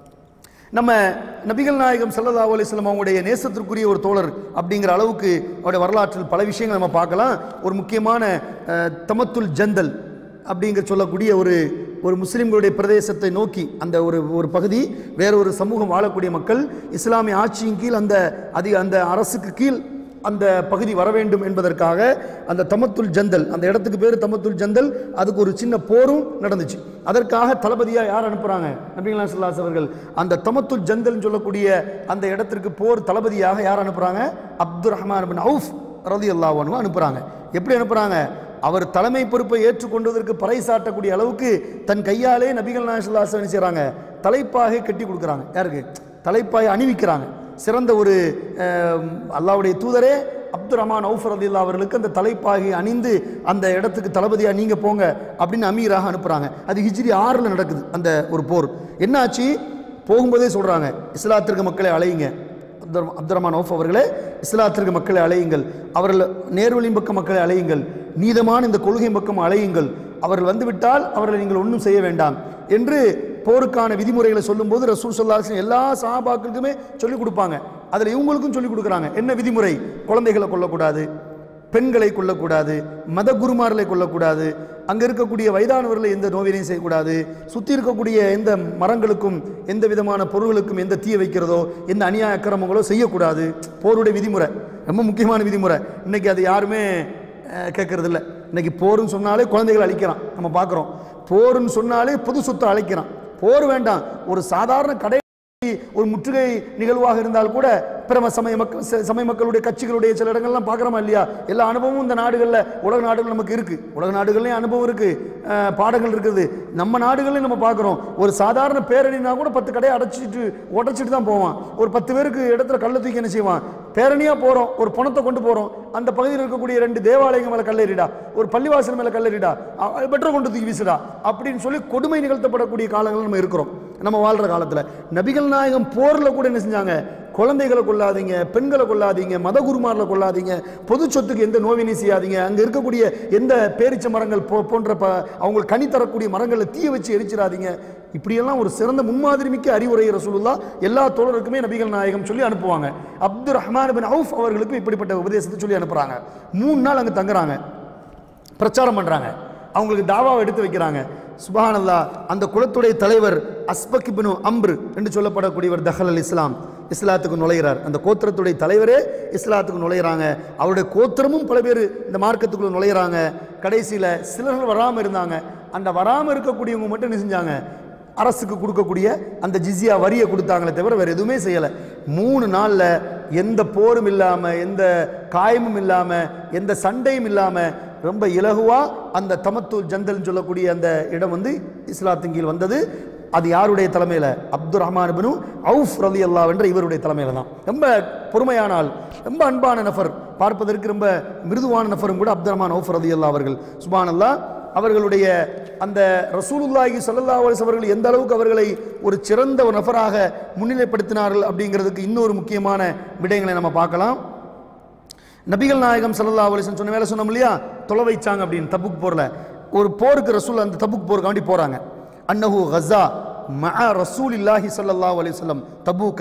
நம்ம நபிகள் நாயகம் ஸல்லல்லாஹு அலைஹி வஸல்லம் அவங்களுடைய நேசத்திற்குரிய ஒரு தோழர் அப்படிங்கிற அளவுக்கு அவருடைய வரலாற்றில் பல விஷயங்கள் நம்ம பார்க்கலாம் ஒரு முக்கியமான அஹ், தமத்துல் ஜந்தல் அப்படிங்கிற சொல்லக்கூடிய ஒரு ஒரு முஸ்லிம்களுடைய பிரதேசத்தை நோக்கி அந்த ஒரு ஒரு பகுதி வேற ஒரு சமூகம் வாழக்கூடிய மக்கள் இஸ்லாமிய ஆட்சியின் கீழ் அந்த அதிக அந்த அரசுக்கு கீழ் அந்த பகுதி வர வேண்டும் என்பதற்காக அந்த தமத்துல் ஜந்தல் அந்த இடத்துக்கு பேர் தமத்துல் ஜந்தல் அதுக்கு ஒரு சின்ன போரும் நடந்துச்சு அதற்காக தளபதியாக யார் அனுப்புகிறாங்க நபிகளா சொல்லாஸ் அவர்கள் அந்த தமத்துல் ஜந்தல்னு சொல்லக்கூடிய அந்த இடத்திற்கு போர் தளபதியாக யார் அனுப்புகிறாங்க அப்துல் ரஹ்மான் பின் அவுஃப் ரதி அல்லாஹ் அனுப்புகிறாங்க எப்படி அனுப்புகிறாங்க அவர் தலைமை பொறுப்பை ஏற்றுக்கொண்டதற்கு பறைசாட்டக்கூடிய அளவுக்கு தன் கையாலே நபிகள் நாயசுல்லாஸ் என்ன செய்கிறாங்க தலைப்பாகை கட்டி கொடுக்குறாங்க யாருக்கு தலைப்பாய் அணிவிக்கிறாங்க சிறந்த ஒரு அஹ், அல்லாஹ்வுடைய தூதரே அப்துல் ரஹ்மான் அவுஃபர் ரதில்லா அவர்களுக்கு அந்த தலைப்பாகி அணிந்து அந்த இடத்துக்கு தளபதியாக நீங்கள் போங்க அப்படின்னு அமீராக அனுப்புகிறாங்க அது ஹிஜ்ரி ஆறில் நடக்குது அந்த ஒரு போர் என்னாச்சு போகும்போதே சொல்கிறாங்க இஸ்லாத்திற்கு மக்களை அழையுங்க அப்துல் அப்துல் ரஹ்மான் அவுஃப் அவர்களே இஸ்லாத்திற்கு மக்களை அழையுங்கள் அவர்கள் நேர்வழியின் பக்கம் மக்களை அழையுங்கள் நீதமான இந்த கொள்கை பக்கம் அழையுங்கள் அவர்கள் வந்துவிட்டால் அவர்களை நீங்கள் ஒன்றும் செய்ய வேண்டாம் என்று போருக்கான விதிமுறைகளை சொல்லும்போது ரசூல் சொல்லாஹ் எல்லா சஹாபாக்களுக்குமே சொல்லிக் கொடுப்பாங்க அதில் இவங்களுக்கும் சொல்லிக் கொடுக்குறாங்க என்ன விதிமுறை குழந்தைகளை கொல்லக்கூடாது பெண்களை கொல்லக்கூடாது மத குருமார்களை கொல்லக்கூடாது அங்கே இருக்கக்கூடிய வயதானவர்களை எந்த நோவினையும் செய்யக்கூடாது சுற்றி இருக்கக்கூடிய எந்த மரங்களுக்கும் எந்த விதமான பொருள்களுக்கும் எந்த தீய வைக்கிறதோ எந்த அநியாய அக்கிரமங்களோ செய்யக்கூடாது போருடைய விதிமுறை ரொம்ப முக்கியமான விதிமுறை இன்னைக்கு அது யாருமே கேட்கறது இல்லை இன்னைக்கு போருன்னு சொன்னாலே குழந்தைகளை அழிக்கிறான் நம்ம பார்க்குறோம் போருன்னு சொன்னாலே பொது சொத்தை அழைக்கிறான் போர் வேண்டாம் ஒரு சாதாரண கடை ஒரு முற்றுகை நிகழ்வாக இருந்தால் கூட பிரம சமய மக்கள் ச- சமய மக்களுடைய கட்சிகளுடைய சில இடங்கள்லாம் பார்க்குறோமா இல்லையா எல்லா அனுபவமும் இந்த நாடுகளில் உலக நாடுகள் நமக்கு இருக்கு உலக நாடுகள்லையும் அனுபவம் இருக்கு அஹ், பாடங்கள் இருக்குது நம்ம நாடுகள்லையும் நம்ம பார்க்குறோம் ஒரு சாதாரண பேரணினா கூட பத்து கடையை அடைச்சிட்டு உடைச்சிட்டு தான் போவான் ஒரு பத்து பேருக்கு இடத்துல கல்லை தூக்கி என்ன செய்வான் பேரணியாக போகிறோம் ஒரு பணத்தை கொண்டு போகிறோம் அந்த பகுதியில் இருக்கக்கூடிய ரெண்டு தேவாலயங்கள் மேலே கல்லெறிடா ஒரு பள்ளிவாசல் மேலே கல்லெறிடா பெட்ரோல் கொண்டு தூக்கி வீசுடா அப்படின்னு சொல்லி கொடுமை நிகழ்த்தப்படக்கூடிய காலங்கள் நம்ம இருக்கிறோம் நம்ம வாழ்கிற காலத்தில் நபிகள் நாயகம் போரில் கூட என்ன செஞ்சாங்க குழந்தைகளை கொள்ளாதீங்க பெண்களை கொள்ளாதீங்க மத குருமார்களை கொள்ளாதீங்க பொது சொத்துக்கு எந்த நோவினை செய்யாதீங்க அங்கே இருக்கக்கூடிய எந்த பேரிச்ச மரங்கள் போ போன்ற ப அவங்களுக்கு கனி தரக்கூடிய மரங்களை தீய வச்சு எரிச்சிடாதீங்க இப்படியெல்லாம் ஒரு சிறந்த முன்மாதிரி மிக்க அறிவுரை ரசூலுல்லா எல்லா தோழருக்குமே நபிகள் நாயகம் சொல்லி அனுப்புவாங்க அப்துல் ரஹ்மான் பின் அவுஃப் அவர்களுக்கும் இப்படிப்பட்ட உபதேசத்தை சொல்லி அனுப்புகிறாங்க மூணு நாள் அங்கே தங்குறாங்க பிரச்சாரம் பண்ணுறாங்க அவங்களுக்கு தாவாவை எடுத்து வைக்கிறாங்க சுபஹானல்லா அந்த குலத்துடைய தலைவர் அஸ்பக் இப்னு அம்ரு என்று சொல்லப்படக்கூடியவர் தஹல் அல் இஸ்லாம் இஸ்லாத்துக்கு நுழைகிறார் அந்த கோத்திரத்துடைய தலைவரே இஸ்லாத்துக்கு நுழையிறாங்க அவருடைய கோத்திரமும் பல பேர் இந்த மார்க்கத்துக்குள்ள நுழையிறாங்க கடைசியில் சிலர்கள் வராமல் இருந்தாங்க அந்த வராமல் இருக்கக்கூடியவங்க மட்டும் என்ன செஞ்சாங்க அரசுக்கு கொடுக்கக்கூடிய அந்த ஜிஸியா வரியை கொடுத்தாங்களே தவிர வேறு எதுவுமே செய்யலை மூணு நாளில் எந்த போரும் இல்லாமல் எந்த காயமும் இல்லாமல் எந்த சண்டையும் இல்லாமல் ரொம்ப இலகுவா அந்த தமத்து ஜந்தல்னு சொல்லக்கூடிய அந்த இடம் வந்து இஸ்லாத்தின் கீழ் வந்தது அது யாருடைய தலைமையில் அப்துல் ரஹ்மான் பினு அவுஃப் ரலி அல்லா என்ற இவருடைய தலைமையில் தான் ரொம்ப பொறுமையான ஆள் ரொம்ப அன்பான நபர் பார்ப்பதற்கு ரொம்ப மிருதுவான நபரும் கூட அப்துல் ரஹ்மான் அவுஃப் ரலி அல்லா அவர்கள் சுபான் அல்லா அவர்களுடைய அந்த ரசூலுல்லாஹி ஸல்லல்லாஹு அலைஹி வஸல்லம் அவர்கள் எந்த அளவுக்கு அவர்களை ஒரு சிறந்த ஒரு நபராக முன்னிலைப்படுத்தினார்கள் அப்படிங்கிறதுக்கு இன்னொரு முக்கியமான விடயங்களை நம்ம பார்க்கலாம் நபிகள் நாயகம் ஸல்லல்லாஹு அலைஹி வஸல்லம் சொன்ன வேலை சொன்னோம் இல்லையா தொலை வைச்சாங்க அப்படின்னு தபுக் போரில் ஒரு போருக்கு ரசூல் அந்த தபுக் போருக்காண்டி போகிறாங்க அன்னஹு கஸா மஅ ரசூலில்லாஹி ஸல்லல்லாஹு அலைஹி வஸல்லம் தபூக்க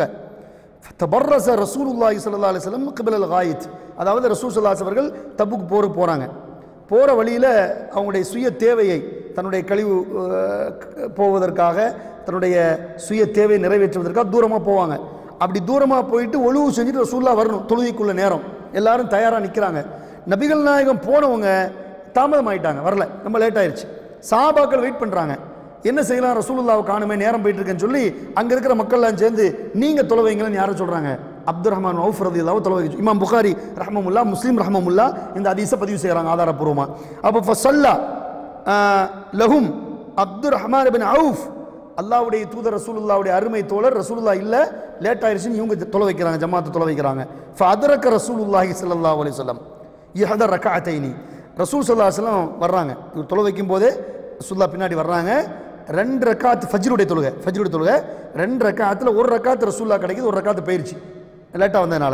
தபர்ரச ரசூலுல்லாஹி ஸல்லல்லாஹு அலைஹி வஸல்லம் கிபிலல் காயித் அதாவது ரசூல் ஸல்லல்லாஹு அலைஹி அவர்கள் தபுக் போருக்கு போகிறாங்க போகிற வழியில் அவங்களுடைய சுய தேவையை தன்னுடைய கழிவு அஹ், க- போவதற்காக தன்னுடைய சுய தேவையை நிறைவேற்றுவதற்காக தூரமாக போவாங்க அப்படி தூரமாக போயிட்டு ஒழுவு செஞ்சுட்டு ரசூல்லா வரணும் தொழுகைக்குள்ள நேரம் எல்லாரும் தயாராக நிற்கிறாங்க நபிகள் நாயகம் போனவங்க தாமதம் ஆயிட்டாங்க வரல ரொம்ப லேட் ஆயிருச்சு சாபாக்கள் வெயிட் பண்ணுறாங்க என்ன செய்யலாம் ரசூலுல்லாவை காணுமே நேரம் போயிட்டு இருக்கேன்னு சொல்லி அங்கே இருக்கிற மக்கள்லாம் சேர்ந்து நீங்கள் தொலை வைங்கன்னு யாரை சொல்கிறாங்க அப்துல் ரஹ்மான் அவுஃப் ரதி அல்லாவை தொலை வைக்க இமாம் புகாரி ரஹ்மமுல்லா முஸ்லீம் ரஹ்மமுல்லா இந்த அதிசை பதிவு செய்கிறாங்க ஆதாரப்பூர்வமாக அப்போ ஃபசல்லா லஹும் அப்துல் ரஹ்மான் பின் அவுஃப் அல்லாவுடைய தூதர் ரசூலுல்லாவுடைய அருமை தோழர் ரசூலுல்லா இல்லை லேட் ஆயிடுச்சுன்னு இவங்க தொலை வைக்கிறாங்க ஜமாத்தை தொலை வைக்கிறாங்க ஃபதரக்க ரசூலுல்லாஹி ஸல்லல்லாஹு அலைஹி வஸல்லம் இஹத ரக்காத்தைனி ரசூல் ஸல்லல்லாஹு அலைஹி வஸல்லம் வர்றாங்க இவர் தொலை வைக்கும் போதே ரசூல்லா பின்னாடி வர்றாங்க ரெண்டு ரக்காத் ஃபஜ்ருடைய தொழுகை ஃபஜ்ருடைய தொழுகை ரெண்டு ரக்காத்தில் ஒரு ரக்காத் ரசூல்லா கிடைக்குது ஒரு ரக்காத்து போயிருச்சு லேட்டாக வந்ததுனால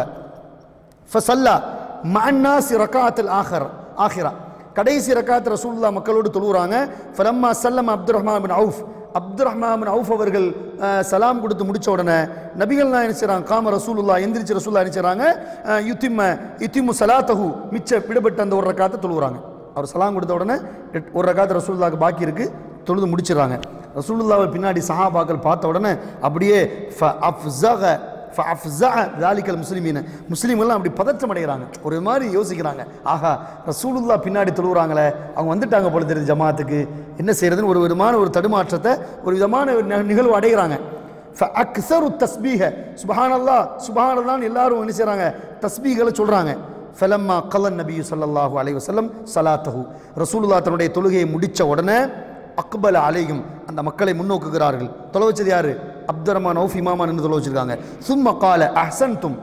ஃபசல்லா மன்னாசி ரக்காத்தில் ஆஹர் ஆஹிரா கடைசி ரக்காத் ரசூலுல்லா மக்களோடு தொழுகிறாங்க ஃபலம்மா சல்லம் அப்துல் ரஹ்மான் பின் அவுஃப் அப்துல் ரஹ்மான் பின் அவுஃப் அவர்கள் அஹ், சலாம் கொடுத்து முடிச்ச உடனே நபிகள் நான் நினைச்சாங்க காம ரசூலுல்லா எந்திரிச்சு ரசூல்லா நினைச்சாங்க யுத்திம்ம யுத்திமு சலாத்தஹு மிச்ச விடுபட்ட அந்த ஒரு ரக்காத்தை தொழுகிறாங்க அவர் சலாம் கொடுத்த உடனே எட்- ஒரு ரக்காத் ரசூலுல்லாக்கு பாக்கி இருக்கு தொழுது முடிச்சிடுறாங்க ரசூலுல்லாவை பின்னாடி சஹாபாக்கள் பார்த்த உடனே அப்படியே ஃபஅஃப்ஸக ஃபஅஃப்ஸஅ ذَلِكَ முஸ்லிமீன முஸ்லீம்கள்லாம் அப்படி பதற்றம் அடைகிறாங்க ஒரு மாதிரி யோசிக்கிறாங்க ஆஹா ரசூலுல்லா பின்னாடி தொழுகிறாங்களே அவங்க வந்துட்டாங்க போல தெரியுது ஜமாத்துக்கு என்ன செய்யறதுன்னு ஒரு விதமான ஒரு தடுமாற்றத்தை ஒரு விதமான ஒரு நி- நிகழ்வு அடைகிறாங்க ஃபஅக்ஸரு தஸ்பீஹ சுப்ஹானல்லாஹ் சுப்ஹானல்லாஹ்னு எல்லாரும் என்ன செய்றாங்க தஸ்பீகளை சொல்றாங்க ஃபலம்மா கலன் நபி ஸல்லல்லாஹு அலைஹி வஸல்லம் ஸலாத்தஹு ரசூலுல்லாஹ் தன்னுடைய தொழுகையை முடிச்ச உடனே அக்பல அலையும் அந்த மக்களை முன்னோக்குகிறார்கள் தொலை வச்சது யாரு அப்துல் ரஹ்மான் அவுஃப் இமாமா நின்று தொலை வச்சிருக்காங்க சும்ம கால அஹ்சன்தும்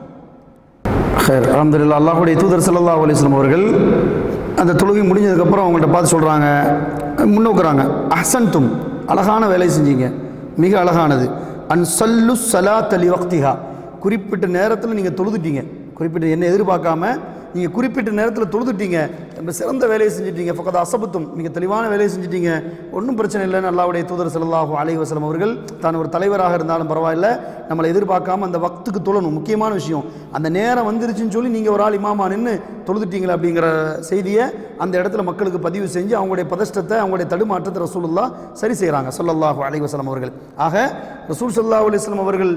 ஹேர் அலமதுல்லா அல்லாஹுடைய தூதர் ஸல்லல்லாஹு அலைஹி வஸல்லம் அவர்கள் அந்த தொழுகை முடிஞ்சதுக்கப்புறம் அவங்கள்ட்ட பார்த்து சொல்கிறாங்க முன்னோக்குறாங்க அஹ்சன்தும் அழகான வேலை செஞ்சீங்க மிக அழகானது அன் சல்லு சலாத் அலி வக்திஹா குறிப்பிட்ட நேரத்தில் நீங்கள் தொழுதுட்டீங்க குறிப்பிட்ட என்ன எதிர்பார்க்காம நீங்கள் குறிப்பிட்ட நேரத்தில் தொழுதுட்டீங்க ரொம்ப சிறந்த வேலையை செஞ்சிட்டீங்க ஃபக்கத் அசபத்தும் நீங்கள் தெளிவான வேலையை செஞ்சிட்டீங்க ஒன்றும் பிரச்சனை இல்லைன்னு அல்லாவுடைய தூதர் ஸல்லல்லாஹு அலைஹி வஸல்லம் அவர்கள் தான் ஒரு தலைவராக இருந்தாலும் பரவாயில்ல நம்மளை எதிர்பார்க்காம அந்த வக்துக்கு தொழணும் முக்கியமான விஷயம் அந்த நேரம் வந்துருச்சுன்னு சொல்லி நீங்கள் ஒரு ஆள் இமாமா நின்று தொழுதுட்டீங்களா அப்படிங்கிற செய்தியை அந்த இடத்துல மக்களுக்கு பதிவு செஞ்சு அவங்களுடைய பதஷ்டத்தை அவங்களுடைய தடுமாற்றத்தை ரசூலுல்லா சரி செய்கிறாங்க ஸல்லல்லாஹு அலைஹி வஸல்லம் அவர்கள் ஆக ரசூல் ஸல்லல்லாஹு அலைஹி வஸல்லம் அவர்கள்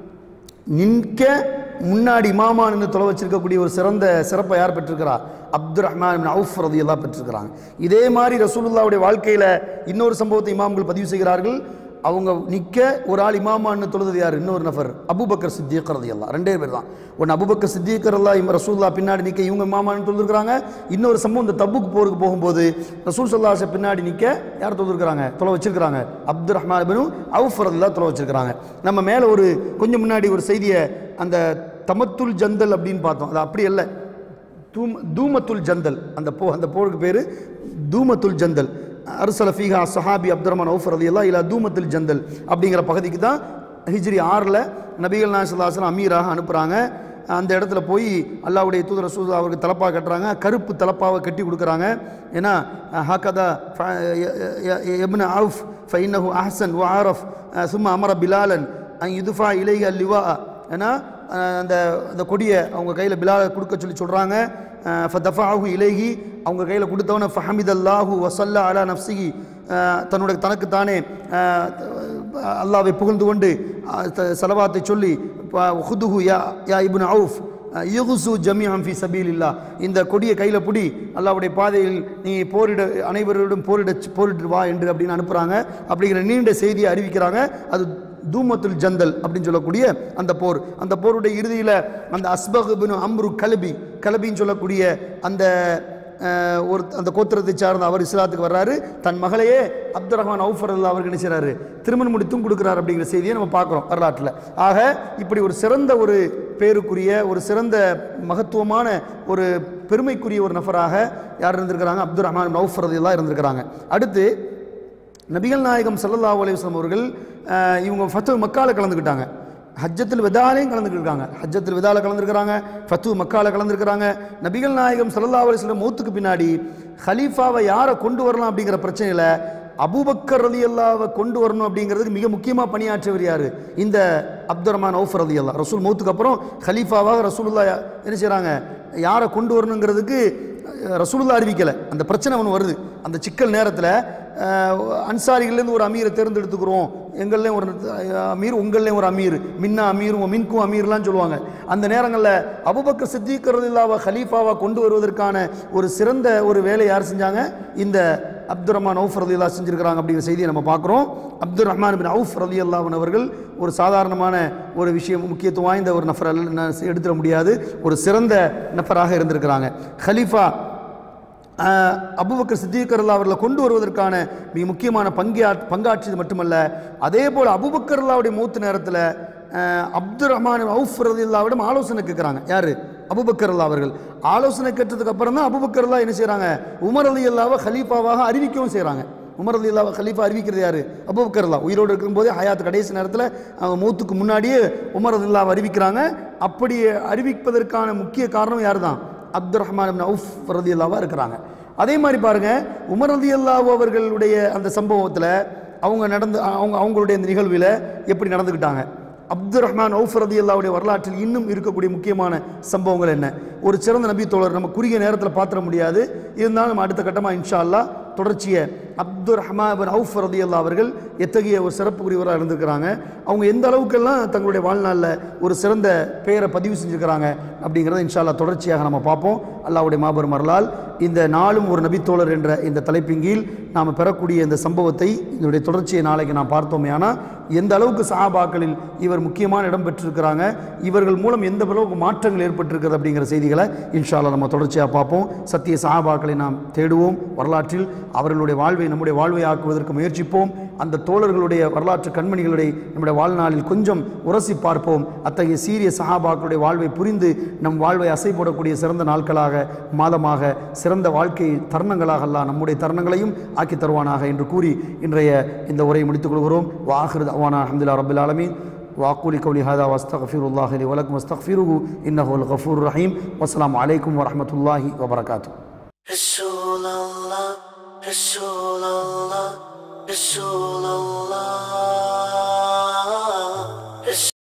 நிற்க முன்னாடி இமாமா நின்று தொலை வச்சிருக்கக்கூடிய ஒரு சிறந்த சிறப்பை யார் பெற்றிருக்கிறா அப்துல் ரஹ்மான் அவுஃப் ரதியெல்லாம் பெற்றிருக்கிறாங்க இதே மாதிரி ரசூலுல்லாவுடைய வாழ்க்கையில் இன்னொரு சம்பவத்தை இமாம்கள் பதிவு செய்கிறார்கள் அவங்க நிற்க ஒரு ஆள் இமாமான்னு தொழுது யார் இன்னொரு நபர் அபூபக்கர் சித்திக் ரதியல்லா ரெண்டே பேர் தான் ஒன்று அபூபக்கர் சித்திக் ரல்லா இம் ரசூல்லா பின்னாடி நிற்க இவங்க இமாமான்னு தொழுதுருக்காங்க இன்னொரு சம்பவம் இந்த தபுக் போருக்கு போகும்போது ரசூல் சல்லாஹை பின்னாடி நிற்க யார் தொழுதுருக்காங்க தொலை வச்சிருக்கிறாங்க அப்துல் ரஹ்மான் பின் அவுஃப் ரதில்லா தொலை வச்சிருக்கிறாங்க நம்ம மேலே ஒரு கொஞ்சம் முன்னாடி ஒரு செய்தியை அந்த தமத்துல் ஜந்தல் அப்படின்னு பார்த்தோம் அது அப்படி இல்லை தூம் தூமத்துல் ஜந்தல் அந்த போ அந்த போருக்கு பேர் தூமத்துல் ஜந்தல் அருசல ஃபீஹா சஹாபி அப்துல் ரஹ்மான் அவுஃப் ரலியல்லாஹு இல்லா தூமத்துல் ஜந்தல் அப்படிங்கிற பகுதிக்கு தான் ஹிஜ்ரி ஆறில் நபிகள் நாயசல்லாஸ்லாம் அமீராக அனுப்புகிறாங்க அந்த இடத்துல போய் அல்லாவுடைய தூதர் ரசூல் அவருக்கு தலப்பா கட்டுறாங்க கருப்பு தலப்பாவை கட்டி கொடுக்குறாங்க ஏன்னா ஹாக்கதா எப்ன அவுஃப் ஃபைனஹு அஹ்சன் வ ஆரஃப் சும்மா அமர பிலாலன் இதுஃபா இலைக லிவா ஏன்னா அஹ், அந்த அந்த கொடியை அவங்க கையில் பிலாலை கொடுக்க சொல்லி சொல்கிறாங்க ஃபதஃபாஹு இலேஹி அவங்க கையில் கொடுத்தவன ஃபஹமித் அல்லாஹு வசல்லா அலா நஃப்சிஹி அஹ், தன்னுடைய தனக்குத்தானே அஹ், அல்லாவை புகழ்ந்து கொண்டு அஹ், த- சலவாத்தை சொல்லி ஹுதுஹு யா யா இப்னு அவுஃப் யுகுசு ஜமியம் ஃபி சபீலில்லா இந்த கொடியை கையில் பிடி அல்லாவுடைய பாதையில் நீ போரிட அனைவரோடும் போரிட போரிட்டு வா என்று அப்படின்னு அனுப்புகிறாங்க அப்படிங்கிற நீண்ட செய்தியை அறிவிக்கிறாங்க அது தூமத்துல் ஜந்தல் அப்படின்னு சொல்லக்கூடிய அந்த போர் அந்த போருடைய இறுதியில் அந்த அஸ்பக் பின் அம்ரு கலபி கலபின்னு சொல்லக்கூடிய அந்த அஹ், ஒரு அந்த கோத்திரத்தை சார்ந்த அவர் இஸ்லாத்துக்கு வர்றாரு தன் மகளையே அப்துல் ரஹ்மான் அவுஃபர் அல்லா அவருக்கு என்ன செய்றாரு திருமணம் முடித்தும் கொடுக்குறாரு அப்படிங்கிற செய்தியை நம்ம பார்க்குறோம் வரலாற்றில் ஆக இப்படி ஒரு சிறந்த ஒரு பேருக்குரிய ஒரு சிறந்த மகத்துவமான ஒரு பெருமைக்குரிய ஒரு நபராக யார் இருந்திருக்கிறாங்க அப்துல் ரஹ்மான் அவுஃபர் எல்லாம் இருந்திருக்கிறாங்க அடுத்து நபிகள் நாயகம் ஸல்லல்லாஹு அலைஹி வஸல்லம் அவர்கள் அஹ், இவங்க ஃபத்து மக்கால கலந்துக்கிட்டாங்க ஹஜ்ஜத்தில் விதாலையும் கலந்துக்கிட்டாங்க ஹஜ்ஜத்தில் விதால கலந்துருக்கிறாங்க ஃபத்து மக்கால கலந்துருக்கிறாங்க நபிகள் நாயகம் ஸல்லல்லாஹு அலைஹி வஸல்லம் மௌத்துக்கு பின்னாடி ஹலீஃபாவை யாரை கொண்டு வரலாம் அப்படிங்கிற பிரச்சனையில் அபூபக்கர் ரலி அல்லாவை கொண்டு வரணும் அப்படிங்கிறதுக்கு மிக முக்கியமாக பணியாற்றியவர் யார் இந்த அப்துல் ரஹ்மான் அவுஃப் ரலி அல்லா ரசூல் மௌத்துக்கு அப்புறம் ஹலீஃபாவாக ரசூலுல்லா என்ன செய்கிறாங்க யாரை கொண்டு வரணுங்கிறதுக்கு ரசூலுல்லா அறிவிக்கலை அந்த பிரச்சனை ஒன்று வருது அந்த சிக்கல் நேரத்தில் அன்சாரிகள்லேருந்து ஒரு அமீரை தேர்ந்தெடுத்துக்கிறோம் எங்கள்லேயும் ஒரு அஹ், அமீர் உங்கள்லேயும் ஒரு அமீர் மின்னா அமீரும் மின்கும் அமீர்லாம் சொல்லுவாங்க அந்த நேரங்களில் அபுபக்கர் சித்திக்கிறது இல்லாவ ஹலீஃபாவை கொண்டு வருவதற்கான ஒரு சிறந்த ஒரு வேலை யார் செஞ்சாங்க இந்த அப்துல் ரஹ்மான் அவுஃப் ரதி அல்லா செஞ்சிருக்கிறாங்க அப்படிங்கிற செய்தியை நம்ம பார்க்குறோம் அப்துல் ரஹ்மான் பின் அவுஃப் ரதி அல்லாஹன் அவர்கள் ஒரு சாதாரணமான ஒரு விஷயம் முக்கியத்துவம் வாய்ந்த ஒரு நஃபர் அல்ல எடுத்துட முடியாது ஒரு சிறந்த நஃபராக இருந்திருக்கிறாங்க ஹலீஃபா ஆஹ், அபூபக்கர் சித்திகர் அல்லா அவர்களை கொண்டு வருவதற்கான மிக முக்கியமான பங்கா பங்காற்றியது மட்டுமல்ல அதே போல் அபூபக்கர் அல்லாவுடைய மூத்து நேரத்தில் அப்துல் ரஹ்மான் அவுஃப் ரதில்லாவிடம் ஆலோசனை கேட்குறாங்க யார் அபூபக்கர் அல்லா அவர்கள் ஆலோசனை கேட்டதுக்கு அப்புறம் தான் அபூபக்கர் அல்லா என்ன செய்கிறாங்க உமர் அலி அல்லாவை ஹலீஃபாவாக அறிவிக்கவும் செய்கிறாங்க உமர் அலி அல்லாவை ஹலீஃபா அறிவிக்கிறது யார் அபூபக்கர் அல்லா உயிரோடு இருக்கும்போதே ஹயாத் கடைசி நேரத்தில் அவங்க மூத்துக்கு முன்னாடியே உமர் அலி அல்லாவை அறிவிக்கிறாங்க அப்படி அறிவிப்பதற்கான முக்கிய காரணம் யார் தான் அப்துல் ரஹ்மான் அவுஃப் ரதி அல்லாவாக இருக்கிறாங்க அதே மாதிரி பாருங்க உமர் ரதி அல்லாஹ் அவர்களுடைய அந்த சம்பவத்தில் அவங்க நடந்து அவங்க அவங்களுடைய இந்த நிகழ்வில் எப்படி நடந்துக்கிட்டாங்க அப்துல் ரஹ்மான் அவுஃப் ரதி அல்லாவுடைய வரலாற்றில் இன்னும் இருக்கக்கூடிய முக்கியமான சம்பவங்கள் என்ன ஒரு சிறந்த நபி தோழர் நம்ம குறுகிய நேரத்தில் பார்த்துட முடியாது இருந்தாலும் நம்ம அடுத்த கட்டமாக இன்ஷா அல்லாஹ் தொடர்ச்சியை அப்துல் ரஹ்மான் அவுஃப் ரதி அல்லா அவர்கள் எத்தகைய ஒரு சிறப்புக்குரியவராக இருந்திருக்கிறாங்க அவங்க எந்த அளவுக்கெல்லாம் தங்களுடைய வாழ்நாளில் ஒரு சிறந்த பெயரை பதிவு செஞ்சுருக்கிறாங்க அப்படிங்கிறத இன்ஷா அல்லாஹ் தொடர்ச்சியாக நம்ம பார்ப்போம் அல்லாஹ்வுடைய மாபெரும் அருளால் இந்த நாளும் ஒரு நபித்தோழர் என்ற இந்த தலைப்பின் கீழ் நாம் பெறக்கூடிய இந்த சம்பவத்தை இதனுடைய தொடர்ச்சியை நாளைக்கு நாம் பார்த்தோமே ஆனால் எந்த அளவுக்கு சஹாபாக்களில் இவர் முக்கியமான இடம் பெற்றிருக்கிறாங்க இவர்கள் மூலம் எந்த அளவுக்கு மாற்றங்கள் ஏற்பட்டிருக்கிறது அப்படிங்கிற செய்திகளை இன்ஷா அல்லாஹ் நம்ம தொடர்ச்சியாக பார்ப்போம் சத்திய சஹாபாக்களை நாம் தேடுவோம் வரலாற்றில் அவர்களுடைய வாழ்வை நம்முடைய வாழ்வை ஆக்குவதற்கு முயற்சிப்போம் அந்த தோழர்களுடைய வரலாற்று கண்மணிகளுடைய நம்முடைய வாழ்நாளில் கொஞ்சம் உரசி பார்ப்போம் அத்தகைய சீரிய சஹாபாக்களுடைய வாழ்வை புரிந்து நம் வாழ்வை அசை போடக்கூடிய சிறந்த நாட்களாக மாதமாக சிறந்த வாழ்க்கை தருணங்களாக அல்லாஹ் நம்முடைய தருணங்களையும் ஆக்கி தருவானாக என்று கூறி இன்றைய இந்த உரையை முடித்துக் கொள்கிறோம் வாஹிர் அவானா அஹமதுல்லா ரபுல் ஆலமீன் واقول قولي هذا واستغفر الله لي ولكم واستغفروه انه هو الغفور الرحيم والسلام عليكم ورحمه الله وبركاته
رسول الله رسول الله رسول الله